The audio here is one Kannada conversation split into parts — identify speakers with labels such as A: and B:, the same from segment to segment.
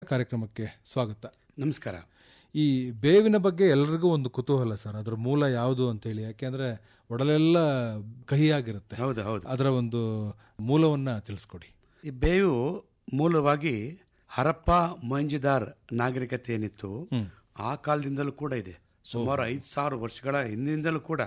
A: ಕಾರ್ಯಕ್ರಮಕ್ಕೆ ಸ್ವಾಗತ
B: ನಮಸ್ಕಾರ
A: ಈ ಬೇವಿನ ಬಗ್ಗೆ ಎಲ್ಲರಿಗೂ ಒಂದು ಕುತೂಹಲ ಸರ್ ಅದರ ಮೂಲ ಯಾವುದು ಅಂತೇಳಿ ಯಾಕೆಂದ್ರೆ ಒಡಲೆಲ್ಲ ಕಹಿಯಾಗಿರುತ್ತೆ
B: ಹೌದು ಹೌದು
A: ಅದರ ಒಂದು ಮೂಲವನ್ನ ತಿಳಿಸ್ಕೊಡಿ
B: ಈ ಬೇವು ಮೂಲವಾಗಿ ಹರಪ್ಪ ಮೊಂಜಿದಾರ್ ನಾಗರಿಕತೆ ಏನಿತ್ತು ಆ ಕಾಲದಿಂದಲೂ ಕೂಡ ಇದೆ ಸುಮಾರು ಐದು ಸಾವಿರ ವರ್ಷಗಳ ಹಿಂದಿನಿಂದಲೂ ಕೂಡ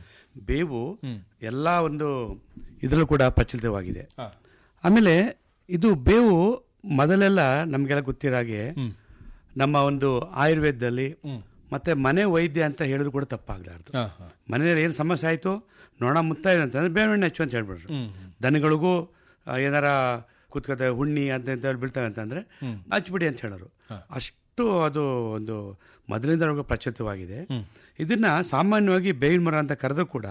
B: ಬೇವು ಎಲ್ಲ ಒಂದು ಇದರಲ್ಲೂ ಕೂಡ ಪ್ರಚಲಿತವಾಗಿದೆ ಆಮೇಲೆ ಇದು ಬೇವು ಮೊದಲೆಲ್ಲ ನಮಗೆಲ್ಲ ಗೊತ್ತಿರೋ ಹಾಗೆ ನಮ್ಮ ಒಂದು ಆಯುರ್ವೇದದಲ್ಲಿ ಮತ್ತೆ ಮನೆ ವೈದ್ಯ ಅಂತ ಹೇಳಿದ್ರು ಕೂಡ ತಪ್ಪಾಗ್ಲಾರ್ದು
A: ಹಾ, ಹಾ.
B: ಮನೆಯಲ್ಲಿ ಏನು ಸಮಸ್ಯೆ ಆಯಿತು ನೋಣ ಮುತ್ತ ಅಂತಂದ್ರೆ ಬೇವಿನ ಎಣ್ಣೆ ಹಚ್ಚು ಅಂತ ಹೇಳ್ಬಿಟ್ರು ದನಗಳಿಗೂ ಆ, ಏನಾರ ಕುತ್ಕೋತ ಹುಣ್ಣಿ ಅಂತ ಅಂತ ಹೇಳಿ ಬೀಳ್ತವೆ ಅಂತಂದ್ರೆ ಹಚ್ಬಿಡಿ ಅಂತ ಹೇಳೋರು ಅಷ್ಟು ಅದು ಒಂದು ಮೊದಲಿಂದ ಪ್ರಚಲಿತವಾಗಿದೆ ಇದನ್ನ ಸಾಮಾನ್ಯವಾಗಿ ಬೇವಿನ ಮರ ಅಂತ ಕರೆದು ಕೂಡ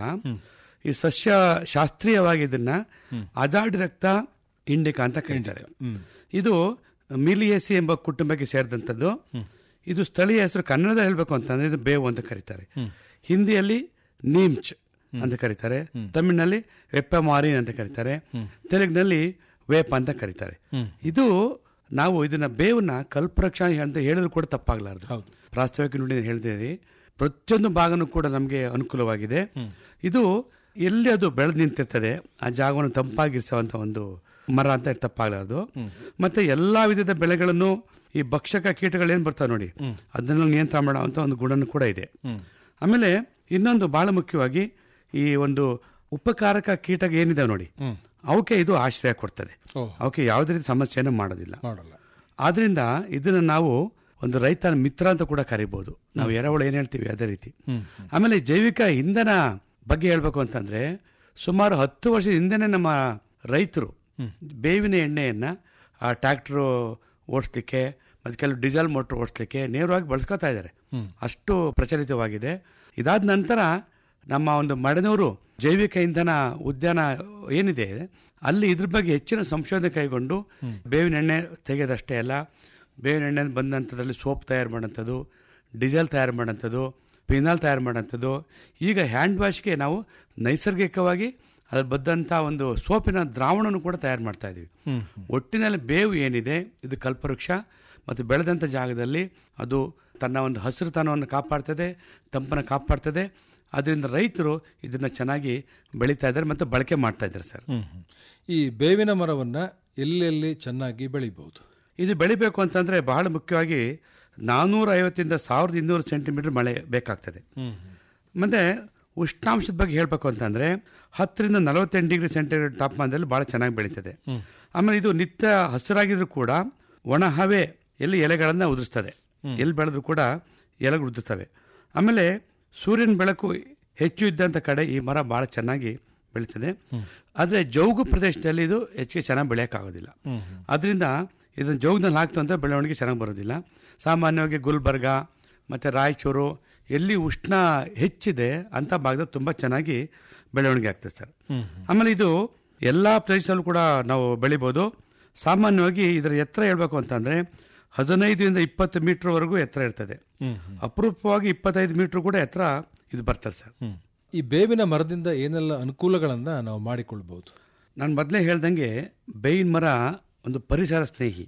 B: ಈ ಸಸ್ಯ ಶಾಸ್ತ್ರೀಯವಾಗಿ ಇದನ್ನ ಅಜಾಡಿ ರಕ್ತ ಇಂಡಿಕಾ ಅಂತ ಕರೀತಾರೆ ಇದು ಮಿಲಿಯೇಸಿ ಎಂಬ ಕುಟುಂಬಕ್ಕೆ ಸೇರಿದಂಥದ್ದು ಇದು ಸ್ಥಳೀಯ ಹೆಸರು ಕನ್ನಡದಲ್ಲಿ ಹೇಳಬೇಕು ಅಂತಂದ್ರೆ ಇದು ಬೇವು ಅಂತ ಕರೀತಾರೆ ಹಿಂದಿಯಲ್ಲಿ ನೀಮ್ಚ್ ಅಂತ ಕರೀತಾರೆ ತಮಿಳಿನಲ್ಲಿ ವೆಪ್ಪಮಾರಿನ್ ಅಂತ ಕರೀತಾರೆ ತೆಲುಗಿನಲ್ಲಿ ವೇಪ ಅಂತ ಕರೀತಾರೆ ಇದು ನಾವು ಇದನ್ನ ಬೇವನ್ನ ಕಲ್ಪವೃಕ್ಷ ಅಂತ ಹೇಳಿದ್ರು ಕೂಡ ತಪ್ಪಾಗಲಾರದು ಪ್ರಾಸ್ತಾವಿಕ ನುಡಿ ಹೇಳಿದ್ದೀರಿ ಪ್ರತಿಯೊಂದು ಭಾಗನೂ ಕೂಡ ನಮಗೆ ಅನುಕೂಲವಾಗಿದೆ ಇದು ಎಲ್ಲಿ ಅದು ಬೆಳೆದು ನಿಂತಿರ್ತದೆ ಆ ಜಾಗವನ್ನು ತಂಪಾಗಿರಿಸುವಂತ ಒಂದು ಮರ ಅಂತ ತಪ್ಪಾಗಲಾರದು ಮತ್ತೆ ಎಲ್ಲಾ ವಿಧದ ಬೆಳೆಗಳನ್ನು ಈ ಭಕ್ಷಕ ಕೀಟಗಳೇನು ಬರ್ತಾವೆ ನೋಡಿ ಅದನ್ನ ನಿಯಂತ್ರಣ ಮಾಡುವಂತ ಒಂದು ಗುಣನೂ ಕೂಡ ಇದೆ ಆಮೇಲೆ ಇನ್ನೊಂದು ಬಹಳ ಮುಖ್ಯವಾಗಿ ಈ ಒಂದು ಉಪಕಾರಕ ಕೀಟ ಏನಿದೆ ನೋಡಿ ಅವಕ್ಕೆ ಇದು ಆಶ್ರಯ ಕೊಡ್ತದೆ ಅವಕ್ಕೆ ಯಾವುದೇ ರೀತಿ ಸಮಸ್ಯೆಯನ್ನು ಮಾಡೋದಿಲ್ಲ
A: ಮಾಡಲ್ಲ
B: ಆದ್ರಿಂದ ಇದನ್ನ ನಾವು ಒಂದು ರೈತನ ಮಿತ್ರ ಅಂತ ಕೂಡ ಕರಿಬಹುದು ನಾವು ಎರೆಹುಳ ಏನ್ ಹೇಳ್ತೀವಿ ಅದೇ ರೀತಿ ಆಮೇಲೆ ಜೈವಿಕ ಇಂಧನ ಬಗ್ಗೆ ಹೇಳ್ಬೇಕು ಅಂತಂದ್ರೆ ಸುಮಾರು ಹತ್ತು ವರ್ಷದ ಹಿಂದೆನೆ ನಮ್ಮ ರೈತರು ಬೇವಿನ ಎಣ್ಣೆಯನ್ನ ಆ ಟ್ರ್ಯಾಕ್ಟರ್ ಓಡಿಸ್ಲಿಕ್ಕೆ ಮತ್ತೆ ಕೆಲವು ಡೀಸೆಲ್ ಮೋಟರ್ ಓಡಿಸ್ಲಿಕ್ಕೆ ನೇರವಾಗಿ ಬಳಸ್ಕೊತಾ ಇದ್ದಾರೆ ಅಷ್ಟು ಪ್ರಚಲಿತವಾಗಿದೆ ಇದಾದ ನಂತರ ನಮ್ಮ ಒಂದು ಮಡನೂರು ಜೈವಿಕ ಇಂಧನ ಉದ್ಯಾನ ಏನಿದೆ ಅಲ್ಲಿ ಇದ್ರ ಬಗ್ಗೆ ಹೆಚ್ಚಿನ ಸಂಶೋಧನೆ ಕೈಗೊಂಡು ಬೇವಿನ ಎಣ್ಣೆ ತೆಗೆದಷ್ಟೇ ಅಲ್ಲ ಬೇವಿನ ಎಣ್ಣೆ ಬಂದಂಥದ್ರಲ್ಲಿ ಸೋಪ್ ತಯಾರು ಮಾಡೋಂಥದ್ದು ಡೀಸೆಲ್ ತಯಾರು ಮಾಡೋಂಥದ್ದು ಪಿನಾಲ್ ತಯಾರು ಮಾಡೋಂಥದ್ದು ಈಗ ಹ್ಯಾಂಡ್ ವಾಶ್ಗೆ ನಾವು ನೈಸರ್ಗಿಕವಾಗಿ ಅದ್ರ ಬದ್ದಂಥ ಒಂದು ಸೋಪಿನ ದ್ರಾವಣನು ಕೂಡ ತಯಾರು ಮಾಡ್ತಾ ಇದೀವಿ ಒಟ್ಟಿನಲ್ಲಿ ಬೇವು ಏನಿದೆ ಇದು ಕಲ್ಪವೃಕ್ಷ ಮತ್ತು ಬೆಳೆದಂಥ ಜಾಗದಲ್ಲಿ ಅದು ತನ್ನ ಒಂದು ಹಸಿರುತನವನ್ನು ಕಾಪಾಡ್ತದೆ ತಂಪನ್ನು ಕಾಪಾಡ್ತದೆ ಅದರಿಂದ ರೈತರು ಇದನ್ನ ಚೆನ್ನಾಗಿ ಬೆಳೀತಾ ಇದ್ದಾರೆ ಮತ್ತು ಬಳಕೆ ಮಾಡ್ತಾ ಇದ್ದಾರೆ ಸರ್
A: ಹ್ಮ್, ಹ್ಮ್. ಈ ಬೇವಿನ ಮರವನ್ನ ಎಲ್ಲೆಲ್ಲಿ ಚೆನ್ನಾಗಿ ಬೆಳಿಬಹುದು
B: ಇದು ಬೆಳಿಬೇಕು ಅಂತಂದ್ರೆ ಬಹಳ ಮುಖ್ಯವಾಗಿ ನಾನೂರ ಐವತ್ತಿಂದ ಸಾವಿರದ ಇನ್ನೂರು ಸೆಂಟಿಮೀಟರ್ ಮಳೆ ಬೇಕಾಗ್ತದೆ ಮತ್ತೆ ಉಷ್ಣಾಂಶದ ಬಗ್ಗೆ ಹೇಳಬೇಕು ಅಂತಂದ್ರೆ ಹತ್ತರಿಂದ ನಲವತ್ತೆಂಟು ಡಿಗ್ರಿ ಸೆಂಟಿಗ್ರೇಡ್ ತಾಪಮಾನದಲ್ಲಿ ಬಹಳ ಚೆನ್ನಾಗಿ ಬೆಳೀತದೆ ಆಮೇಲೆ ಇದು ನಿತ್ಯ ಹಸಿರಾಗಿದ್ರು ಕೂಡ ಒಣ ಹವೆ ಎಲ್ಲಿ ಎಲೆಗಳನ್ನ ಉದುರಿಸ್ತದೆ ಎಲ್ಲಿ ಬೆಳೆದ್ರು ಕೂಡ ಎಲೆಗಳು ಉದುರ್ತವೆ ಆಮೇಲೆ ಸೂರ್ಯನ ಬೆಳಕು ಹೆಚ್ಚು ಇದ್ದಂಥ ಕಡೆ ಈ ಮರ ಬಹಳ ಚೆನ್ನಾಗಿ ಬೆಳೀತದೆ ಆದರೆ ಜೌಗು ಪ್ರದೇಶದಲ್ಲಿ ಇದು ಹೆಚ್ಚಿಗೆ ಚೆನ್ನಾಗಿ ಬೆಳೆಯೋಕ್ಕಾಗೋದಿಲ್ಲ ಅದರಿಂದ ಇದನ್ನ ಜೋಗದಲ್ಲಿ ಹಾಕ್ತು ಅಂತ ಬೆಳವಣಿಗೆ ಚೆನ್ನಾಗಿ ಬರೋದಿಲ್ಲ ಸಾಮಾನ್ಯವಾಗಿ ಗುಲ್ಬರ್ಗ ಮತ್ತು ರಾಯಚೂರು ಎಲ್ಲಿ ಉಷ್ಣ ಹೆಚ್ಚಿದೆ ಅಂತ ಭಾಗದಲ್ಲಿ ತುಂಬ ಚೆನ್ನಾಗಿ ಬೆಳವಣಿಗೆ ಆಗ್ತದೆ ಸರ್ ಆಮೇಲೆ ಇದು ಎಲ್ಲ ಪ್ರದೇಶದಲ್ಲೂ ಕೂಡ ನಾವು ಬೆಳಿಬೋದು ಸಾಮಾನ್ಯವಾಗಿ ಇದರ ಎತ್ತರ ಹೇಳ್ಬೇಕು ಅಂತಂದ್ರೆ ಹದಿನೈದರಿಂದ ಇಪ್ಪತ್ತು ಮೀಟರ್ವರೆಗೂ ಎತ್ತರ ಇರ್ತದೆ ಅಪರೂಪವಾಗಿ ಇಪ್ಪತ್ತೈದು ಮೀಟರ್ ಕೂಡ ಎತ್ತರ ಇದು ಬರ್ತದೆ ಸರ್
A: ಈ ಬೇವಿನ ಮರದಿಂದ ಏನೆಲ್ಲ ಅನುಕೂಲಗಳನ್ನ ನಾವು ಮಾಡಿಕೊಳ್ಬಹುದು
B: ನಾನು ಮೊದಲೇ ಹೇಳ್ದಂಗೆ ಬೇವಿನ ಮರ ಒಂದು ಪರಿಸರ ಸ್ನೇಹಿ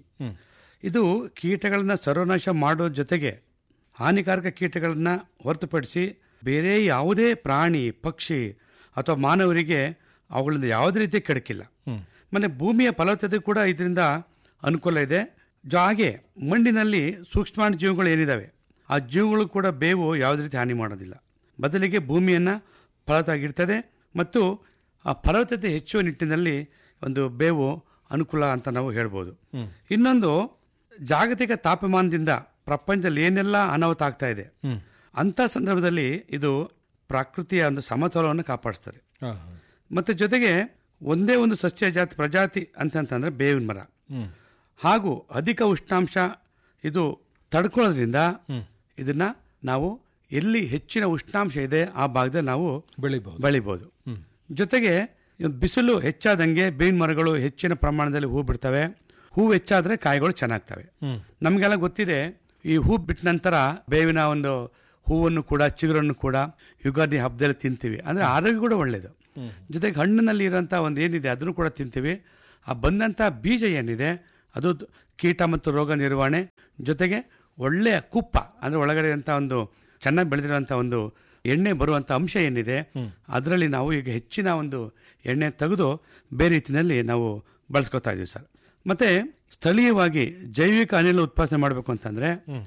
B: ಇದು ಕೀಟಗಳನ್ನ ಸರ್ವನಾಶ ಮಾಡೋ ಜೊತೆಗೆ ಹಾನಿಕಾರಕ ಕೀಟಗಳನ್ನ ಹೊರತುಪಡಿಸಿ ಬೇರೆ ಯಾವುದೇ ಪ್ರಾಣಿ ಪಕ್ಷಿ ಅಥವಾ ಮಾನವರಿಗೆ ಅವುಗಳಿಂದ ಯಾವುದೇ ರೀತಿ ಕೆಡಕಿಲ್ಲ ಮತ್ತೆ ಭೂಮಿಯ ಫಲವತ್ತತೆ ಕೂಡ ಇದರಿಂದ ಅನುಕೂಲ ಇದೆ ಜೊ- ಹಾಗೆ ಮಣ್ಣಿನಲ್ಲಿ ಸೂಕ್ಷ್ಮಾಣು ಜೀವಿಗಳು ಏನಿದಾವೆ ಆ ಜೀವಿಗಳು ಕೂಡ ಬೇವು ಯಾವುದೇ ರೀತಿ ಹಾನಿ ಮಾಡೋದಿಲ್ಲ ಬದಲಿಗೆ ಭೂಮಿಯನ್ನ ಫಲವತ್ತಾಗಿರ್ತದೆ ಮತ್ತು ಆ ಫಲವತ್ತತೆ ಹೆಚ್ಚುವ ನಿಟ್ಟಿನಲ್ಲಿ ಒಂದು ಬೇವು ಅನುಕೂಲ ಅಂತ ನಾವು ಹೇಳ್ಬೋದು ಇನ್ನೊಂದು ಜಾಗತಿಕ ತಾಪಮಾನದಿಂದ ಪ್ರಪಂಚದಲ್ಲಿ ಏನೆಲ್ಲ ಅನಾಹುತ ಆಗ್ತಾ ಇದೆ ಅಂತ ಸಂದರ್ಭದಲ್ಲಿ ಇದು ಪ್ರಕೃತಿಯ ಒಂದು ಸಮತೋಲನವನ್ನು ಕಾಪಾಡಿಸ್ತದೆ ಮತ್ತೆ ಜೊತೆಗೆ ಒಂದೇ ಒಂದು ಸಸ್ಯ ಜಾತಿ ಪ್ರಜಾತಿ ಅಂತಂತಂದ್ರೆ ಬೇವಿನ ಮರ ಹಾಗೂ ಅಧಿಕ ಉಷ್ಣಾಂಶ ಇದು ತಡ್ಕೊಳ್ಳೋದ್ರಿಂದ ಇದನ್ನ ನಾವು ಎಲ್ಲಿ ಹೆಚ್ಚಿನ ಉಷ್ಣಾಂಶ ಇದೆ ಆ ಭಾಗದಲ್ಲಿ ನಾವು
A: ಬೆಳಿಬಹುದು
B: ಬೆಳಿಬಹುದು ಜೊತೆಗೆ ಬಿಸಿಲು ಹೆಚ್ಚಾದಂಗೆ ಬೇವಿನ ಮರಗಳು ಹೆಚ್ಚಿನ ಪ್ರಮಾಣದಲ್ಲಿ ಹೂ ಬಿಡ್ತವೆ ಹೂ ಹೆಚ್ಚಾದ್ರೆ ಕಾಯಿಗಳು ಚೆನ್ನಾಗ್ತವೆ ನಮಗೆಲ್ಲ ಗೊತ್ತಿದೆ ಈ ಹೂ ಬಿಟ್ಟ ನಂತರ ಬೇವಿನ ಒಂದು ಹೂವನ್ನು ಕೂಡ ಚಿಗುರನ್ನು ಕೂಡ ಯುಗಾದಿ ಹಬ್ಬದಲ್ಲಿ ತಿಂತೀವಿ ಅಂದ್ರೆ ಆರೋಗ್ಯ ಕೂಡ ಒಳ್ಳೇದು ಜೊತೆಗೆ ಹಣ್ಣಿನಲ್ಲಿ ಇರೋಂಥ ಒಂದು ಏನಿದೆ ಅದನ್ನು ಕೂಡ ತಿಂತೀವಿ ಆ ಬಂದಂಥ ಬೀಜ ಏನಿದೆ ಅದು ಕೀಟ ಮತ್ತು ರೋಗ ನಿರ್ವಹಣೆ ಜೊತೆಗೆ ಒಳ್ಳೆಯ ಕುಪ್ಪ ಅಂದ್ರೆ ಒಳಗಡೆ ಅಂತ ಒಂದು ಚೆನ್ನಾಗಿ ಬೆಳೆದಿರುವಂಥ ಒಂದು ಎಣ್ಣೆ ಬರುವಂಥ ಅಂಶ ಏನಿದೆ ಅದರಲ್ಲಿ ನಾವು ಈಗ ಹೆಚ್ಚಿನ ಒಂದು ಎಣ್ಣೆ ತೆಗೆದು ಬೇರೆ ರೀತಿಯಲ್ಲಿ ನಾವು ಬಳಸ್ಕೊತಾ ಇದೀವಿ ಸರ್ ಮತ್ತೆ ಸ್ಥಳೀಯವಾಗಿ ಜೈವಿಕ ಅನಿಲ ಉತ್ಪಾದನೆ ಮಾಡಬೇಕು ಅಂತಂದ್ರೆ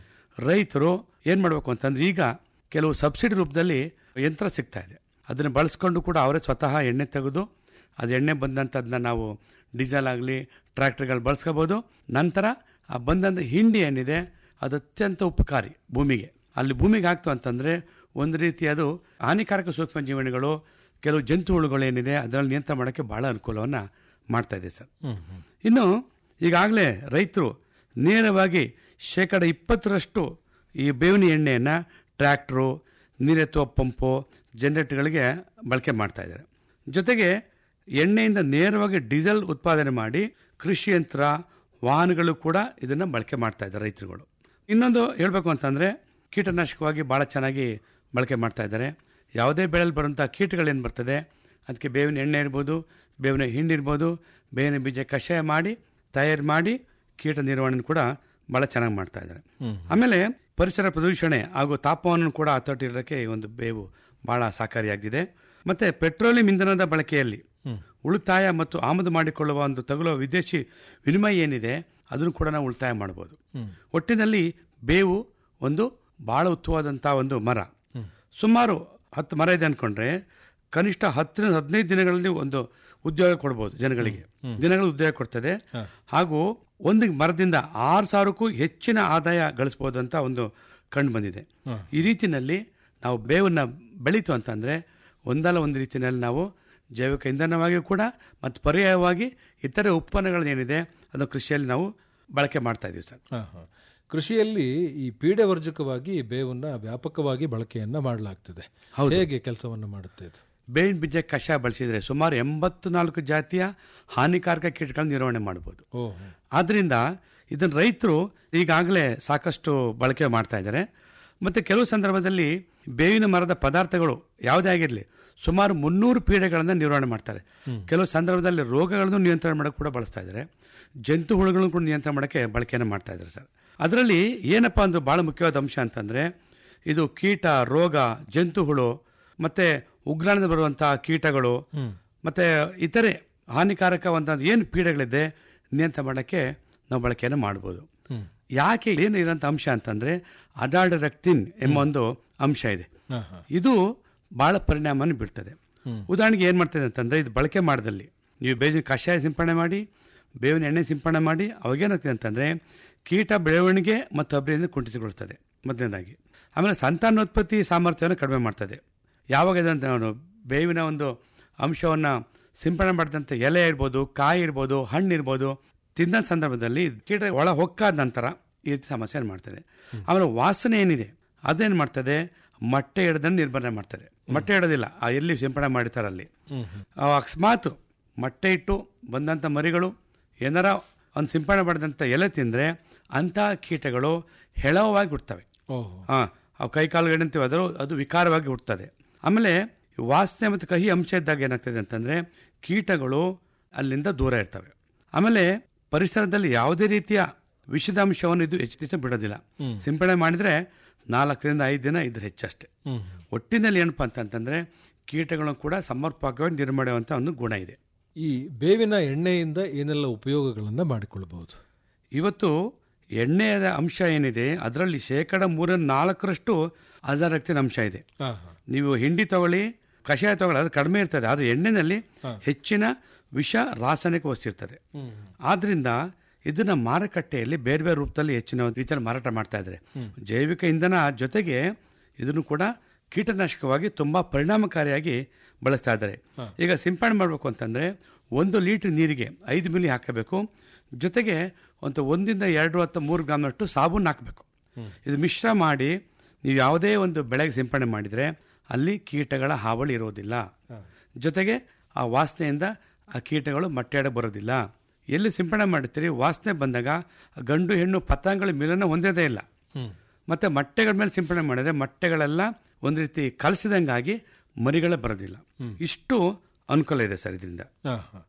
B: ರೈತರು ಏನ್ ಮಾಡಬೇಕು ಅಂತಂದ್ರೆ ಈಗ ಕೆಲವು ಸಬ್ಸಿಡಿ ರೂಪದಲ್ಲಿ ಯಂತ್ರ ಸಿಗ್ತಾ ಇದೆ ಅದನ್ನು ಬಳಸ್ಕೊಂಡು ಕೂಡ ಅವರೇ ಸ್ವತಃ ಎಣ್ಣೆ ತೆಗೆದು ಅದು ಎಣ್ಣೆ ಬಂದಂಥದ್ದನ್ನ ನಾವು ಡೀಸೆಲ್ ಆಗಲಿ ಟ್ರ್ಯಾಕ್ಟರ್ಗಳು ಬಳಸ್ಕೋಬೋದು ನಂತರ ಆ ಬಂದಂಥ ಹಿಂಡಿ ಏನಿದೆ ಅದು ಅತ್ಯಂತ ಉಪಕಾರಿ ಭೂಮಿಗೆ ಅಲ್ಲಿ ಭೂಮಿಗೆ ಹಾಕ್ತು ಅಂತಂದ್ರೆ ಒಂದು ರೀತಿ ಅದು ಹಾನಿಕಾರಕ ಸೂಕ್ಷ್ಮ ಜೀವಣಿಗಳು ಕೆಲವು ಜಂತು ಹುಳುಗಳು ಏನಿದೆ ಅದರಲ್ಲಿ ನಿಯಂತ್ರಣ ಮಾಡೋಕ್ಕೆ ಬಹಳ ಅನುಕೂಲವನ್ನು ಮಾಡ್ತಾ ಇದೆ ಸರ್ ಇನ್ನು ಈಗಾಗಲೇ ರೈತರು ನೇರವಾಗಿ ಶೇಕಡ ಇಪ್ಪತ್ತರಷ್ಟು ಈ ಬೇವಿನ ಎಣ್ಣೆಯನ್ನು ಟ್ರ್ಯಾಕ್ಟ್ರು ನೀರೆತ್ತುವ ಪಂಪು ಜನರೇಟರ್ಗಳಿಗೆ ಬಳಕೆ ಮಾಡ್ತಾ ಇದ್ದಾರೆ ಜೊತೆಗೆ ಎಣ್ಣೆಯಿಂದ ನೇರವಾಗಿ ಡೀಸೆಲ್ ಉತ್ಪಾದನೆ ಮಾಡಿ ಕೃಷಿ ಯಂತ್ರ ವಾಹನಗಳು ಕೂಡ ಇದನ್ನು ಬಳಕೆ ಮಾಡ್ತಾ ಇದ್ದಾರೆ ರೈತರುಗಳು ಇನ್ನೊಂದು ಹೇಳಬೇಕು ಅಂತಂದರೆ ಕೀಟನಾಶಕವಾಗಿ ಭಾಳ ಚೆನ್ನಾಗಿ ಬಳಕೆ ಮಾಡ್ತಾ ಇದ್ದಾರೆ ಯಾವುದೇ ಬೆಳೆಯಲ್ಲಿ ಬರುವಂಥ ಕೀಟಗಳೇನು ಬರ್ತದೆ ಅದಕ್ಕೆ ಬೇವಿನ ಎಣ್ಣೆ ಇರ್ಬೋದು ಬೇವಿನ ಹಿಂಡಿ ಇರ್ಬೋದು ಬೇವಿನ ಬೀಜ ಕಷಾಯ ಮಾಡಿ ತಯಾರು ಮಾಡಿ ಕೀಟ ನಿರ್ವಹಣೆ ಕೂಡ ಭಾಳ ಚೆನ್ನಾಗಿ ಮಾಡ್ತಾ ಇದ್ದಾರೆ ಆಮೇಲೆ ಪರಿಸರ ಪ್ರದೂಷಣೆ ಹಾಗೂ ತಾಪಮಾನ ಕೂಡ ಹತೋಟಿರೋಕ್ಕೆ ಈ ಒಂದು ಬೇವು ಬಹಳ ಸಹಕಾರಿಯಾಗಿದೆ ಮತ್ತೆ ಪೆಟ್ರೋಲಿಯಂ ಇಂಧನದ ಬಳಕೆಯಲ್ಲಿ ಉಳಿತಾಯ ಮತ್ತು ಆಮದು ಮಾಡಿಕೊಳ್ಳುವ ಒಂದು ತಗುಲುವ ವಿದೇಶಿ ವಿನಿಮಯ ಏನಿದೆ ಅದನ್ನು ಕೂಡ ನಾವು ಉಳಿತಾಯ ಮಾಡಬಹುದು ಒಟ್ಟಿನಲ್ಲಿ ಬೇವು ಒಂದು ಬಹಳ ಉತ್ತಮವಾದಂತಹ ಒಂದು ಮರ ಸುಮಾರು ಹತ್ತು ಮರ ಇದೆ ಅನ್ಕೊಂಡ್ರೆ ಕನಿಷ್ಠ ಹತ್ತರಿಂದ ಹದಿನೈದು ದಿನಗಳಲ್ಲಿ ಒಂದು ಉದ್ಯೋಗ ಕೊಡ್ಬೋದು ಜನಗಳಿಗೆ ದಿನಗಳು ಉದ್ಯೋಗ ಕೊಡ್ತದೆ ಹಾಗೂ ಒಂದು ಮರದಿಂದ ಆರು ಸಾವಿರಕ್ಕೂ ಹೆಚ್ಚಿನ ಆದಾಯ ಗಳಿಸಬಹುದು ಅಂತ ಒಂದು ಕಂಡು ಬಂದಿದೆ ಈ ರೀತಿನಲ್ಲಿ ನಾವು ಬೇವನ್ನ ಬೆಳೀತು ಅಂತಂದ್ರೆ ಒಂದಲ್ಲ ಒಂದು ರೀತಿಯಲ್ಲಿ ನಾವು ಜೈವಿಕ ಇಂಧನವಾಗಿ ಕೂಡ ಮತ್ತು ಪರ್ಯಾಯವಾಗಿ ಇತರೆ ಉತ್ಪನ್ನಗಳೇನಿದೆ ಅದು ಕೃಷಿಯಲ್ಲಿ ನಾವು ಬಳಕೆ ಮಾಡ್ತಾ ಇದೀವಿ ಸರ್
A: ಹಾ, ಹಾ. ಕೃಷಿಯಲ್ಲಿ ಈ ಪೀಡೆ ವರ್ಜಕವಾಗಿ ಬೇವನ್ನ ವ್ಯಾಪಕವಾಗಿ ಬಳಕೆಯನ್ನ ಮಾಡಲಾಗ್ತದೆ ಹೇಗೆ ಕೆಲಸವನ್ನ ಮಾಡುತ್ತೆ ಇದು
B: ಬೇವಿನ ಬೀಜ ಕಷಾಯ ಬಳಸಿದ್ರೆ ಸುಮಾರು ಎಂಬತ್ತು ನಾಲ್ಕು ಜಾತಿಯ ಹಾನಿಕಾರಕ ಕೀಟಗಳನ್ನು ನಿರ್ವಹಣೆ ಮಾಡಬಹುದು
A: ಓ
B: ಆದ್ರಿಂದ ಇದನ್ನ ರೈತರು ಈಗಾಗಲೇ ಸಾಕಷ್ಟು ಬಳಕೆ ಮಾಡ್ತಾ ಇದ್ದಾರೆ ಮತ್ತೆ ಕೆಲವು ಸಂದರ್ಭದಲ್ಲಿ ಬೇವಿನ ಮರದ ಪದಾರ್ಥಗಳು ಯಾವುದೇ ಆಗಿರಲಿ ಸುಮಾರು ಮುನ್ನೂರು ಪೀಡೆಗಳನ್ನು ನಿರ್ವಹಣೆ ಮಾಡ್ತಾರೆ ಕೆಲವು ಸಂದರ್ಭದಲ್ಲಿ ರೋಗಗಳನ್ನು ನಿಯಂತ್ರಣ ಮಾಡೋಕೆ ಕೂಡ ಬಳಸ್ತಾ ಇದ್ದಾರೆ ಜಂತು ಹುಳುಗಳನ್ನು ಕೂಡ ನಿಯಂತ್ರಣ ಮಾಡೋಕ್ಕೆ ಬಳಕೆಯನ್ನು ಮಾಡ್ತಾ ಇದ್ದಾರೆ ಸರ್ ಅದರಲ್ಲಿ ಏನಪ್ಪಾ ಒಂದು ಬಹಳ ಮುಖ್ಯವಾದ ಅಂಶ ಅಂತಂದ್ರೆ ಇದು ಕೀಟ ರೋಗ ಜಂತು ಹುಳು ಮತ್ತೆ ಉಗ್ರಾಣದ ಬರುವಂತಹ ಕೀಟಗಳು ಮತ್ತೆ ಇತರೆ ಹಾನಿಕಾರಕ ಒಂದು ಏನು ಪೀಡೆಗಳಿದೆ ನಿಯಂತ್ರಣ ಮಾಡೋಕ್ಕೆ ನಾವು ಬಳಕೆಯನ್ನು ಮಾಡ್ಬೋದು ಯಾಕೆ ಏನು ಇರೋಂಥ ಅಂಶ ಅಂತಂದ್ರೆ ಅಡಾಡರಕ್ತಿನ್ ಎಂಬ ಒಂದು ಅಂಶ ಇದೆ
A: ಹಾ, ಹಾ.
B: ಇದು ಬಹಳ ಪರಿಣಾಮನ ಬೀಳ್ತದೆ ಉದಾಹರಣೆಗೆ ಏನು ಮಾಡ್ತದೆ ಅಂತಂದ್ರೆ ಇದು ಬಳಕೆ ಮಾಡದಲ್ಲಿ ನೀವು ಬೇವಿನ ಕಷಾಯ ಸಿಂಪಡಣೆ ಮಾಡಿ ಬೇವಿನ ಎಣ್ಣೆ ಸಿಂಪಡಣೆ ಮಾಡಿ ಅವಾಗೇನಾಗ್ತದೆ ಅಂತಂದ್ರೆ ಕೀಟ ಬೆಳವಣಿಗೆ ಮತ್ತು ಅಭಿವೃದ್ಧಿ ಕುಂಠಿತಗೊಳ್ತದೆ ಮೊದಲನೇದಾಗಿ ಆಮೇಲೆ ಸಂತಾನೋತ್ಪತ್ತಿ ಸಾಮರ್ಥ್ಯವನ್ನು ಕಡಿಮೆ ಮಾಡ್ತದೆ ಯಾವಾಗ ಇದೆ ಅಂತ ನಾವು ಬೇವಿನ ಒಂದು ಅಂಶವನ್ನು ಸಿಂಪಡಣೆ ಮಾಡಿದಂಥ ಎಲೆ ಇರ್ಬೋದು ಕಾಯಿ ಇರ್ಬೋದು ಹಣ್ಣು ಇರ್ಬೋದು ತಿಂದ ಸಂದರ್ಭದಲ್ಲಿ ಕೀಟ ಒಳ ಹೊಕ್ಕಾದ ನಂತರ ಈ ರೀತಿ ಸಮಸ್ಯೆ ಮಾಡ್ತದೆ ಆಮೇಲೆ ವಾಸನೆ ಏನಿದೆ ಅದೇನು ಮಾಡ್ತದೆ ಮೊಟ್ಟೆ ಹಿಡ್ದನ್ನು ನಿರ್ಬಂಧ ಮಾಡ್ತದೆ ಮೊಟ್ಟೆ ಇಡೋದಿಲ್ಲ ಆ ಎಲ್ಲಿ ಸಿಂಪಡಣೆ ಮಾಡಿರ್ತಾರೆ ಅಲ್ಲಿ ಆ ಅಕಸ್ಮಾತ್ ಮೊಟ್ಟೆ ಇಟ್ಟು ಬಂದಂಥ ಮರಿಗಳು ಏನಾರ ಒಂದು ಸಿಂಪಡಣೆ ಮಾಡಿದಂಥ ಎಲೆ ತಿಂದರೆ ಅಂತಹ ಕೀಟಗಳು ಹೆಳವಾಗಿ ಹುಡ್ತವೆ
A: ಓಹೋ
B: ಹಾ ಅವು ಕೈ ಕಾಲುಗಳು ಅಂತೀವಿ ಅದರ ಅದು ವಿಕಾರವಾಗಿ ಹುಡ್ತದೆ ಆಮೇಲೆ ಈ ವಾಸನೆ ಮತ್ತು ಕಹಿ ಅಂಶ ಇದ್ದಾಗ ಏನಾಗ್ತದೆ ಅಂತಂದ್ರೆ ಕೀಟಗಳು ಅಲ್ಲಿಂದ ದೂರ ಇರ್ತವೆ ಆಮೇಲೆ ಪರಿಸರದಲ್ಲಿ ಯಾವುದೇ ರೀತಿಯ ವಿಷದ ಅಂಶವನ್ನು ಇದು ಹೆಚ್ಚು ದಿವಸ ಬಿಡೋದಿಲ್ಲ ಸಿಂಪಡಣೆ ಮಾಡಿದ್ರೆ ನಾಲ್ಕರಿಂದ ಐದು ದಿನ ಇದ್ರ ಹೆಚ್ಚಷ್ಟೇ
A: ಹ್ಮ್
B: ಒಟ್ಟಿನಲ್ಲಿ ಏನಪ್ಪಾ ಅಂತಂತಂದ್ರೆ ಕೀಟಗಳನ್ನು ಕೂಡ ಸಮರ್ಪಕವಾಗಿ ನಿರ್ಮಾಣ ಮಾಡುವಂತ ಒಂದು ಗುಣ ಇದೆ
A: ಈ ಬೇವಿನ ಎಣ್ಣೆಯಿಂದ ಏನೆಲ್ಲ ಉಪಯೋಗಗಳನ್ನ ಮಾಡಿಕೊಳ್ಳಬಹುದು
B: ಇವತ್ತು ಎಣ್ಣೆಯ ಅಂಶ ಏನಿದೆ ಅದರಲ್ಲಿ ಶೇಕಡ ಮೂರ ನಾಲ್ಕರಷ್ಟು ಅಜಾರಕ್ತಿನ ಅಂಶ ಇದೆ
A: ಹಾ ಹಾ
B: ನೀವು ಹಿಂಡಿ ತಗೊಳ್ಳಿ ಕಷಾಯ ತಗೊಳ್ಳಿ ಅದು ಕಡಿಮೆ ಇರ್ತದೆ ಆದರೆ ಎಣ್ಣೆನಲ್ಲಿ ಹೆಚ್ಚಿನ ವಿಷ ರಾಸಾಯನಿಕ ವಸ್ತು ಇರ್ತದೆ ಆದ್ರಿಂದ ಇದನ್ನ ಮಾರುಕಟ್ಟೆಯಲ್ಲಿ ಬೇರೆ ಬೇರೆ ರೂಪದಲ್ಲಿ ಹೆಚ್ಚಿನ ರೀತಿಯಲ್ಲಿ ಮಾರಾಟ ಮಾಡ್ತಾ ಇದ್ದಾರೆ ಜೈವಿಕ ಇಂಧನ ಜೊತೆಗೆ ಇದನ್ನು ಕೂಡ ಕೀಟನಾಶಕವಾಗಿ ತುಂಬಾ ಪರಿಣಾಮಕಾರಿಯಾಗಿ ಬಳಸ್ತಾ ಇದ್ದಾರೆ ಈಗ ಸಿಂಪಡಣೆ ಮಾಡಬೇಕು ಅಂತಂದ್ರೆ ಒಂದು ಲೀಟರ್ ನೀರಿಗೆ ಐದು ಮಿಲಿ ಹಾಕಬೇಕು ಜೊತೆಗೆ ಒಂದು ಒಂದಿಂದ ಎರಡು ಅಥವಾ ಮೂರು ಗ್ರಾಮ್ನಷ್ಟು ಸಾಬೂನು ಹಾಕಬೇಕು ಇದು ಮಿಶ್ರ ಮಾಡಿ ನೀವು ಯಾವುದೇ ಒಂದು ಬೆಳೆಗೆ ಸಿಂಪಡಣೆ ಮಾಡಿದರೆ ಅಲ್ಲಿ ಕೀಟಗಳ ಹಾವಳಿ ಇರೋದಿಲ್ಲ ಜೊತೆಗೆ ಆ ವಾಸನೆಯಿಂದ ಆ ಕೀಟಗಳು ಮೊಟ್ಟೆಯಡೆ ಬರೋದಿಲ್ಲ ಎಲ್ಲಿ ಸಿಂಪಡಣೆ ಮಾಡ್ತೀರಿ ವಾಸನೆ ಬಂದಾಗ ಆ ಗಂಡು ಹೆಣ್ಣು ಪತಂಗಗಳ ಮಿಲನ ಹೊಂದೋದೇ ಇಲ್ಲ ಮತ್ತೆ ಮೊಟ್ಟೆಗಳ ಮೇಲೆ ಸಿಂಪಡಣೆ ಮಾಡಿದ್ರೆ ಮೊಟ್ಟೆಗಳೆಲ್ಲ ಒಂದು ರೀತಿ ಕಲಸಿದಂಗಾಗಿ ಮರಿಗಳೇ ಬರೋದಿಲ್ಲ ಇಷ್ಟು ಅನುಕೂಲ ಇದೆ ಸರ್ ಇದರಿಂದ
A: ಹಾ, ಹಾ.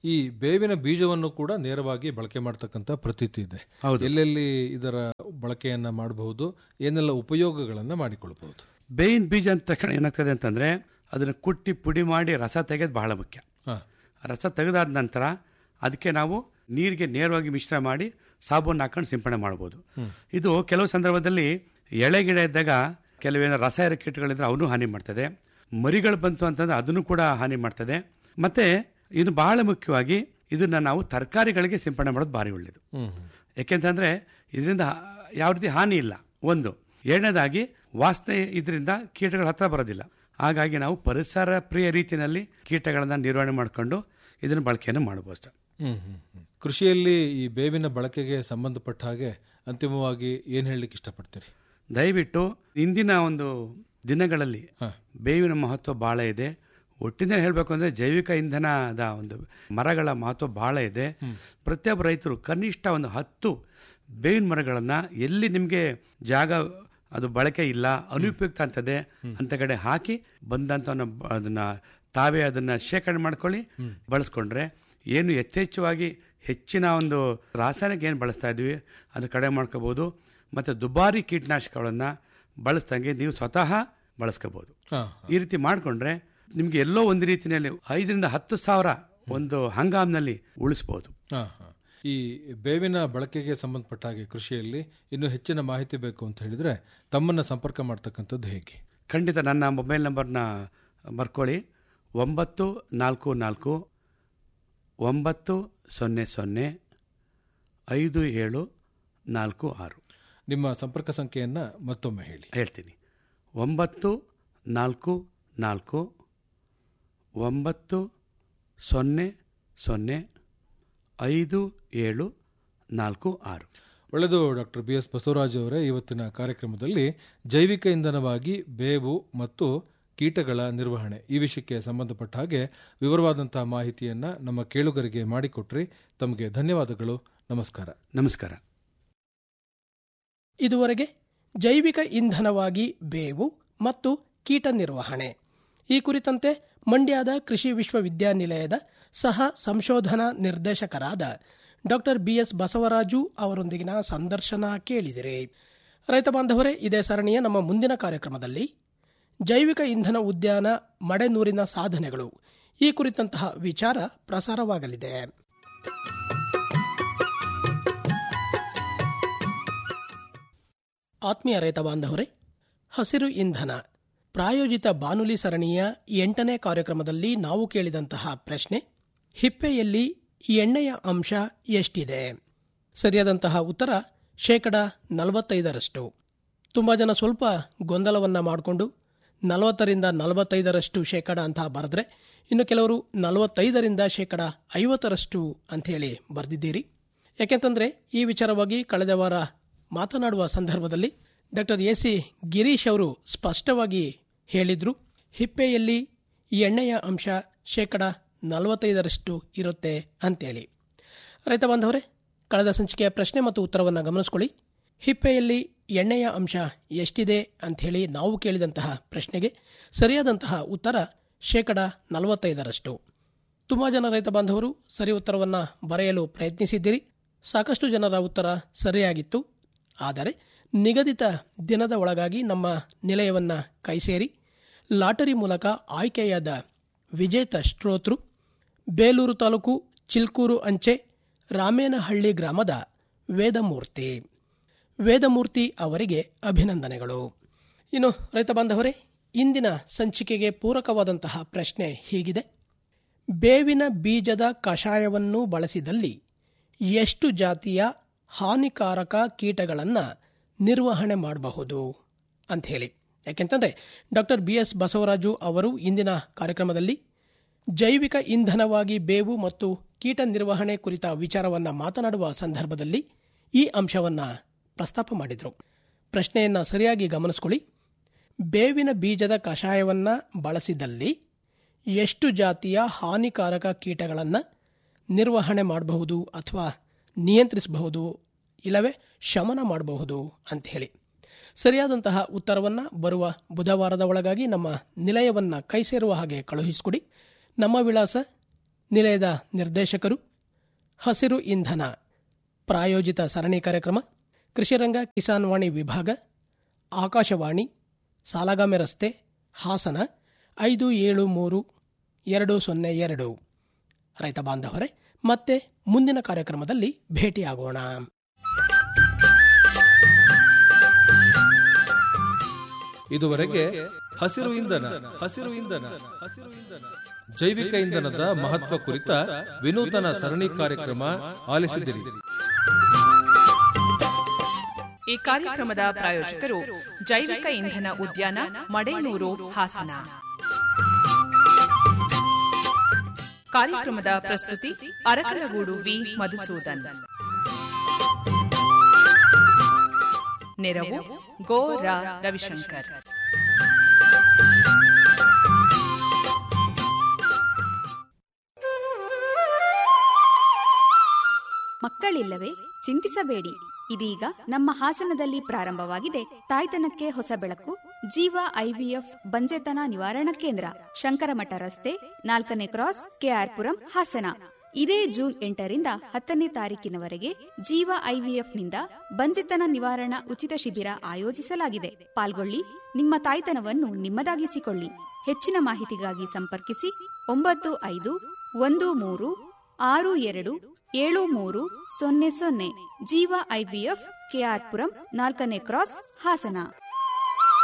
A: ಈ ಬೇವಿನ ಬೀಜವನ್ನು ಕೂಡ ನೇರವಾಗಿ ಬಳಕೆ ಮಾಡ್ತಕ್ಕಂಥ ಪ್ರತೀತಿ ಇದೆ ಎಲ್ಲೆಲ್ಲಿ ಇದರ ಬಳಕೆಯನ್ನ ಮಾಡಬಹುದು ಏನೆಲ್ಲ ಉಪಯೋಗಗಳನ್ನ ಮಾಡಿಕೊಳ್ಬಹುದು
B: ಬೇವಿನ ಬೀಜ ಅಂತ ತಕ್ಷಣ ಏನಾಗ್ತದೆ ಅಂತಂದ್ರೆ ಅದನ್ನ ಕುಟ್ಟಿ ಪುಡಿ ಮಾಡಿ ರಸ ತೆಗೆದು ಬಹಳ ಮುಖ್ಯ
A: ಹಾ.
B: ರಸ ತೆಗೆದಾದ ನಂತರ ಅದಕ್ಕೆ ನಾವು ನೀರಿಗೆ ನೇರವಾಗಿ ಮಿಶ್ರ ಮಾಡಿ ಸಾಬೂನು ಹಾಕೊಂಡು ಸಿಂಪಡಣೆ ಮಾಡ್ಬೋದು ಇದು ಕೆಲವು ಸಂದರ್ಭದಲ್ಲಿ ಎಳೆ ಗಿಡ ಇದ್ದಾಗ ಕೆಲವೇನೋ ರಸಾಯನ ಕೀಟಗಳಿದ್ರೆ ಅವನು ಹಾನಿ ಮಾಡ್ತದೆ ಮರಿಗಳು ಬಂತು ಅಂತಂದ್ರೆ ಅದನ್ನು ಕೂಡ ಹಾನಿ ಮಾಡ್ತದೆ ಮತ್ತೆ ಇದು ಬಹಳ ಮುಖ್ಯವಾಗಿ ಇದನ್ನ ನಾವು ತರಕಾರಿಗಳಿಗೆ ಸಿಂಪಡಣೆ ಮಾಡೋದು ಭಾರಿ ಒಳ್ಳೆಯದು
A: ಹ್ಮ್
B: ಯಾಕೆಂತಂದ್ರೆ ಇದರಿಂದ ಯಾವ ರೀತಿ ಹಾನಿ ಇಲ್ಲ ಒಂದು ಎರಡನೇದಾಗಿ ವಾಸನೆ ಇದರಿಂದ ಕೀಟಗಳ ಹತ್ರ ಬರೋದಿಲ್ಲ ಹಾಗಾಗಿ ನಾವು ಪರಿಸರ ಪ್ರಿಯ ರೀತಿಯಲ್ಲಿ ಕೀಟಗಳನ್ನ ನಿರ್ವಹಣೆ ಮಾಡಿಕೊಂಡು ಇದನ್ನ ಬಳಕೆಯನ್ನು ಮಾಡಬಹುದು ಸರ್
A: ಹ್ಮ್ ಹ್ಮ್ ಹ್ಮ್. ಕೃಷಿಯಲ್ಲಿ ಈ ಬೇವಿನ ಬಳಕೆಗೆ ಸಂಬಂಧಪಟ್ಟ ಹಾಗೆ ಅಂತಿಮವಾಗಿ ಏನ್ ಹೇಳಲಿಕ್ಕೆ ಇಷ್ಟಪಡ್ತೀರಿ
B: ದಯವಿಟ್ಟು ಇಂದಿನ ಒಂದು ದಿನಗಳಲ್ಲಿ
A: ಹಾ.
B: ಬೇವಿನ ಮಹತ್ವ ಬಹಳ ಇದೆ ಒಟ್ಟಿನ ಹೇಳಬೇಕು ಅಂದ್ರೆ ಜೈವಿಕ ಇಂಧನದ ಒಂದು ಮರಗಳ ಮಹತ್ವ ಬಹಳ ಇದೆ ಪ್ರತಿಯೊಬ್ಬ ರೈತರು ಕನಿಷ್ಠ ಒಂದು ಹತ್ತು ಬೇವಿನ ಮರಗಳನ್ನ ಎಲ್ಲಿ ನಿಮಗೆ ಜಾಗ ಅದು ಬಳಕೆ ಇಲ್ಲ ಅನುಪಯುಕ್ತ ಅಂತದೆ ಅಂತ ಕಡೆ ಹಾಕಿ ಬಂದಂತ ಅದನ್ನ ತಾವೇ ಅದನ್ನ ಶೇಖರಣೆ ಮಾಡ್ಕೊಳ್ಳಿ ಬಳಸ್ಕೊಂಡ್ರೆ ಏನು ಯಥೇಚ್ಛವಾಗಿ ಹೆಚ್ಚಿನ ಒಂದು ರಾಸಾಯನಿಕ ಏನು ಬಳಸ್ತಾ ಇದ್ವಿ ಅದು ಕಡಿಮೆ ಮಾಡ್ಕೋಬಹುದು ಮತ್ತೆ ದುಬಾರಿ ಕೀಟನಾಶಕಗಳನ್ನ ಬಳಸ್ದಂಗೆ ನೀವು ಸ್ವತಃ ಬಳಸ್ಕೋಬಹುದು
A: ಹಾ
B: ಈ ರೀತಿ ಮಾಡಿಕೊಂಡ್ರೆ ನಿಮ್ಗೆ ಎಲ್ಲೋ ಒಂದು ರೀತಿಯಲ್ಲಿ ಐದರಿಂದ ಹತ್ತು ಸಾವಿರ ಒಂದು ಹಂಗಾಮ್ನಲ್ಲಿ ಉಳಿಸ್ಬೋದು
A: ಹಾ, ಹಾ. ಈ ಬೇವಿನ ಬಳಕೆಗೆ ಸಂಬಂಧಪಟ್ಟ ಹಾಗೆ ಕೃಷಿಯಲ್ಲಿ ಇನ್ನೂ ಹೆಚ್ಚಿನ ಮಾಹಿತಿ ಬೇಕು ಅಂತ ಹೇಳಿದ್ರೆ ತಮ್ಮನ್ನ ಸಂಪರ್ಕ ಮಾಡ್ತಕ್ಕಂಥದ್ದು ಹೇಗೆ
B: ಖಂಡಿತ ನನ್ನ ಮೊಬೈಲ್ ನಂಬರ್ನ ಬರ್ಕೊಳ್ಳಿ ಒಂಬತ್ತು ನಾಲ್ಕು ನಾಲ್ಕು ಒಂಬತ್ತು ಸೊನ್ನೆ ಸೊನ್ನೆ ಐದು ಏಳು ನಾಲ್ಕು ಆರು
A: ನಿಮ್ಮ ಸಂಪರ್ಕ ಸಂಖ್ಯೆಯನ್ನ ಮತ್ತೊಮ್ಮೆ ಹೇಳಿ
B: ಹೇಳ್ತೀನಿ ಒಂಬತ್ತು ನಾಲ್ಕು ನಾಲ್ಕು ಒಂಬತ್ತು ಸೊನ್ನೆ ಸೊನ್ನೆ ಐದು ಏಳು ನಾಲ್ಕು ಆರು
A: ಒಳ್ಳೆಯದು ಡಾಕ್ಟರ್ ಬಿ ಎಸ್ ಬಸವರಾಜ್ ಅವರೇ ಇವತ್ತಿನ ಕಾರ್ಯಕ್ರಮದಲ್ಲಿ ಜೈವಿಕ ಇಂಧನವಾಗಿ ಬೇವು ಮತ್ತು ಕೀಟಗಳ ನಿರ್ವಹಣೆ ಈ ವಿಷಯಕ್ಕೆ ಸಂಬಂಧಪಟ್ಟ ಹಾಗೆ ವಿವರವಾದಂತಹ ಮಾಹಿತಿಯನ್ನ ನಮ್ಮ ಕೇಳುಗರಿಗೆ ಮಾಡಿಕೊಟ್ರಿ ತಮಗೆ ಧನ್ಯವಾದಗಳು ನಮಸ್ಕಾರ
B: ನಮಸ್ಕಾರ
C: ಇದುವರೆಗೆ ಜೈವಿಕ ಇಂಧನವಾಗಿ ಬೇವು ಮತ್ತು ಕೀಟ ನಿರ್ವಹಣೆ ಈ ಕುರಿತಂತೆ ಮಂಡ್ಯದ ಕೃಷಿ ವಿಶ್ವವಿದ್ಯಾನಿಲಯದ ಸಹ ಸಂಶೋಧನಾ ನಿರ್ದೇಶಕರಾದ ಡಾಕ್ಟರ್ ಬಿಎಸ್ ಬಸವರಾಜು ಅವರೊಂದಿಗಿನ ಸಂದರ್ಶನ ಕೇಳಿದಿರಿ ರೈತ ಬಾಂಧವರೇ ಇದೇ ಸರಣಿಯ ನಮ್ಮ ಮುಂದಿನ ಕಾರ್ಯಕ್ರಮದಲ್ಲಿ ಜೈವಿಕ ಇಂಧನ ಉದ್ಯಾನ ಮಡೆನೂರಿನ ಸಾಧನೆಗಳು ಈ ಕುರಿತಂತಹ ವಿಚಾರ ಪ್ರಸಾರವಾಗಲಿದೆ ಆತ್ಮೀಯ ರೈತ ಬಾಂಧವರೇ ಹಸಿರು ಇಂಧನ ಪ್ರಾಯೋಜಿತ ಬಾನುಲಿ ಸರಣಿಯ ಎಂಟನೇ ಕಾರ್ಯಕ್ರಮದಲ್ಲಿ ನಾವು ಕೇಳಿದಂತಹ ಪ್ರಶ್ನೆ ಹಿಪ್ಪೆಯಲ್ಲಿ ಎಣ್ಣೆಯ ಅಂಶ ಎಷ್ಟಿದೆ ಸರಿಯಾದಂತಹ ಉತ್ತರ ಶೇಕಡ ನಲವತ್ತೈದರಷ್ಟು ತುಂಬ ಜನ ಸ್ವಲ್ಪ ಗೊಂದಲವನ್ನ ಮಾಡಿಕೊಂಡು ನಲವತ್ತರಿಂದ ನಲವತ್ತೈದರಷ್ಟು ಶೇಕಡ ಅಂತ ಬರೆದ್ರೆ ಇನ್ನು ಕೆಲವರು ನಲವತ್ತೈದರಿಂದ ಶೇಕಡ ಐವತ್ತರಷ್ಟು ಅಂಥೇಳಿ ಬರೆದಿದ್ದೀರಿ ಯಾಕೆಂತಂದ್ರೆ ಈ ವಿಚಾರವಾಗಿ ಕಳೆದ ವಾರ ಮಾತನಾಡುವ ಸಂದರ್ಭದಲ್ಲಿ ಡಾಕ್ಟರ್ ಎ ಸಿ ಗಿರೀಶ್ ಅವರು ಸ್ಪಷ್ಟವಾಗಿ ಹೇಳಿದ್ರು ಹಿಪ್ಪೆಯಲ್ಲಿ ಈ ಎಣ್ಣೆಯ ಅಂಶ ಶೇಕಡ ನಲವತ್ತೈದರಷ್ಟು ಇರುತ್ತೆ ಅಂತೇಳಿ ರೈತ ಬಾಂಧವರೇ ಕಳೆದ ಸಂಚಿಕೆಯ ಪ್ರಶ್ನೆ ಮತ್ತು ಉತ್ತರವನ್ನು ಗಮನಿಸಿಕೊಳ್ಳಿ ಹಿಪ್ಪೆಯಲ್ಲಿ ಎಣ್ಣೆಯ ಅಂಶ ಎಷ್ಟಿದೆ ಅಂಥೇಳಿ ನಾವು ಕೇಳಿದಂತಹ ಪ್ರಶ್ನೆಗೆ ಸರಿಯಾದಂತಹ ಉತ್ತರ ಶೇಕಡ ನಲವತ್ತೈದರಷ್ಟು ತುಂಬಾ ಜನ ರೈತ ಬಾಂಧವರು ಸರಿ ಉತ್ತರವನ್ನ ಬರೆಯಲು ಪ್ರಯತ್ನಿಸಿದ್ದೀರಿ ಸಾಕಷ್ಟು ಜನರ ಉತ್ತರ ಸರಿಯಾಗಿತ್ತು ಆದರೆ ನಿಗದಿತ ದಿನದ ಒಳಗಾಗಿ ನಮ್ಮ ನಿಲಯವನ್ನ ಕೈಸೇರಿ ಲಾಟರಿ ಮೂಲಕ ಆಯ್ಕೆಯಾದ ವಿಜೇತ ಶ್ರೋತೃ ಬೇಲೂರು ತಾಲೂಕು ಚಿಲ್ಕೂರು ಅಂಚೆ ರಾಮೇನಹಳ್ಳಿ ಗ್ರಾಮದ ವೇದಮೂರ್ತಿ ವೇದಮೂರ್ತಿ ಅವರಿಗೆ ಅಭಿನಂದನೆಗಳು ಇನ್ನು ರೈತ ಬಾಂಧವರೇ ಇಂದಿನ ಸಂಚಿಕೆಗೆ ಪೂರಕವಾದಂತಹ ಪ್ರಶ್ನೆ ಹೀಗಿದೆ ಬೇವಿನ ಬೀಜದ ಕಷಾಯವನ್ನು ಬಳಸಿದಲ್ಲಿ ಎಷ್ಟು ಜಾತಿಯ ಹಾನಿಕಾರಕ ಕೀಟಗಳನ್ನು ನಿರ್ವಹಣೆ ಮಾಡಬಹುದು ಅಂತ ಹೇಳಿ ಯಾಕೆಂತಂದ್ರೆ ಡಾಕ್ಟರ್ ಬಿ ಎಸ್ ಬಸವರಾಜು ಅವರು ಇಂದಿನ ಕಾರ್ಯಕ್ರಮದಲ್ಲಿ ಜೈವಿಕ ಇಂಧನವಾಗಿ ಬೇವು ಮತ್ತು ಕೀಟ ನಿರ್ವಹಣೆ ಕುರಿತ ವಿಚಾರವನ್ನ ಮಾತನಾಡುವ ಸಂದರ್ಭದಲ್ಲಿ ಈ ಅಂಶವನ್ನ ಪ್ರಸ್ತಾಪ ಮಾಡಿದರು ಪ್ರಶ್ನೆಯನ್ನ ಸರಿಯಾಗಿ ಗಮನಿಸಿಕೊಳ್ಳಿ ಬೇವಿನ ಬೀಜದ ಕಷಾಯವನ್ನ ಬಳಸಿದಲ್ಲಿ ಎಷ್ಟು ಜಾತಿಯ ಹಾನಿಕಾರಕ ಕೀಟಗಳನ್ನು ನಿರ್ವಹಣೆ ಮಾಡಬಹುದು ಅಥವಾ ನಿಯಂತ್ರಿಸಬಹುದು ಇಲ್ಲವೇ ಶಮನ ಮಾಡಬಹುದು ಅಂತ ಹೇಳಿ ಸರಿಯಾದಂತಹ ಉತ್ತರವನ್ನ ಬರುವ ಬುಧವಾರದ ಒಳಗಾಗಿ ನಮ್ಮ ನಿಲಯವನ್ನ ಕೈ ಸೇರುವ ಹಾಗೆ ಕಳುಹಿಸಿಕೊಡಿ ನಮ್ಮ ವಿಳಾಸ ನಿಲಯದ ನಿರ್ದೇಶಕರು ಹಸಿರು ಇಂಧನ ಪ್ರಾಯೋಜಿತ ಸರಣಿ ಕಾರ್ಯಕ್ರಮ ಕೃಷಿರಂಗ ಕಿಸಾನ್ ವಾಣಿ ವಿಭಾಗ ಆಕಾಶವಾಣಿ ಸಾಲಗಾಮೆ ರಸ್ತೆ ಹಾಸನ ಐದು ಏಳು ಮೂರು ಎರಡು ಸೊನ್ನೆ ಎರಡು ರೈತ ಬಾಂಧವರೇ ಮತ್ತೆ ಮುಂದಿನ ಕಾರ್ಯಕ್ರಮದಲ್ಲಿ ಭೇಟಿಯಾಗೋಣ
A: ಇದುವರೆಗೆ ಹಸಿರು ಇಂಧನ ಹಸಿರು ಇಂಧನ ಹಸಿರು ಇಂಧನ ಜೈವಿಕ ಇಂಧನದ ಮಹತ್ವ ಕುರಿತ ವಿನೂತನ ಸರಣಿ ಕಾರ್ಯಕ್ರಮ ಆಲಿಸಿದಿರಿ
D: ಈ ಕಾರ್ಯಕ್ರಮದ ಪ್ರಾಯೋಜಕರು ಜೈವಿಕ ಇಂಧನ ಉದ್ಯಾನ ಮಡೇನೂರು ಹಾಸನ ಕಾರ್ಯಕ್ರಮದ ಪ್ರಸ್ತುತಿ ಅರಕಲಗೂಡು ವಿ ಮಧುಸೂದನ್ ನೆರವು ಗೋ ರಾ ರವಿಶಂಕರ್
E: ಮಕ್ಕಳಿಲ್ಲವೇ ಚಿಂತಿಸಬೇಡಿ ಇದೀಗ ನಮ್ಮ ಹಾಸನದಲ್ಲಿ ಪ್ರಾರಂಭವಾಗಿದೆ ತಾಯ್ತನಕ್ಕೆ ಹೊಸ ಬೆಳಕು ಜೀವ ಐವಿಎಫ್ ಬಂಜೆತನ ನಿವಾರಣಾ ಕೇಂದ್ರ ಶಂಕರಮಠ ರಸ್ತೆ ನಾಲ್ಕನೇ ಕ್ರಾಸ್ ಕೆಆರ್ಪುರಂ ಹಾಸನ ಇದೇ ಜೂನ್ ಎಂಟರಿಂದ ಹತ್ತನೇ ತಾರೀಕಿನವರೆಗೆ ಜೀವ ಐವಿಎಫ್ನಿಂದ ಬಂಜೆತನ ನಿವಾರಣಾ ಉಚಿತ ಶಿಬಿರ ಆಯೋಜಿಸಲಾಗಿದೆ ಪಾಲ್ಗೊಳ್ಳಿ ನಿಮ್ಮ ತಾಯ್ತನವನ್ನು ನಿಮ್ಮದಾಗಿಸಿಕೊಳ್ಳಿ ಹೆಚ್ಚಿನ ಮಾಹಿತಿಗಾಗಿ ಸಂಪರ್ಕಿಸಿ ಒಂಬತ್ತು ಐದು ಒಂದು ಮೂರು ಆರು ಎರಡು ಏಳು ಮೂರು ಸೊನ್ನೆ ಸೊನ್ನೆ ಜೀವ ಐವಿಎಫ್ ಕೆಆರ್ಪುರಂ ನಾಲ್ಕನೇ ಕ್ರಾಸ್ ಹಾಸನ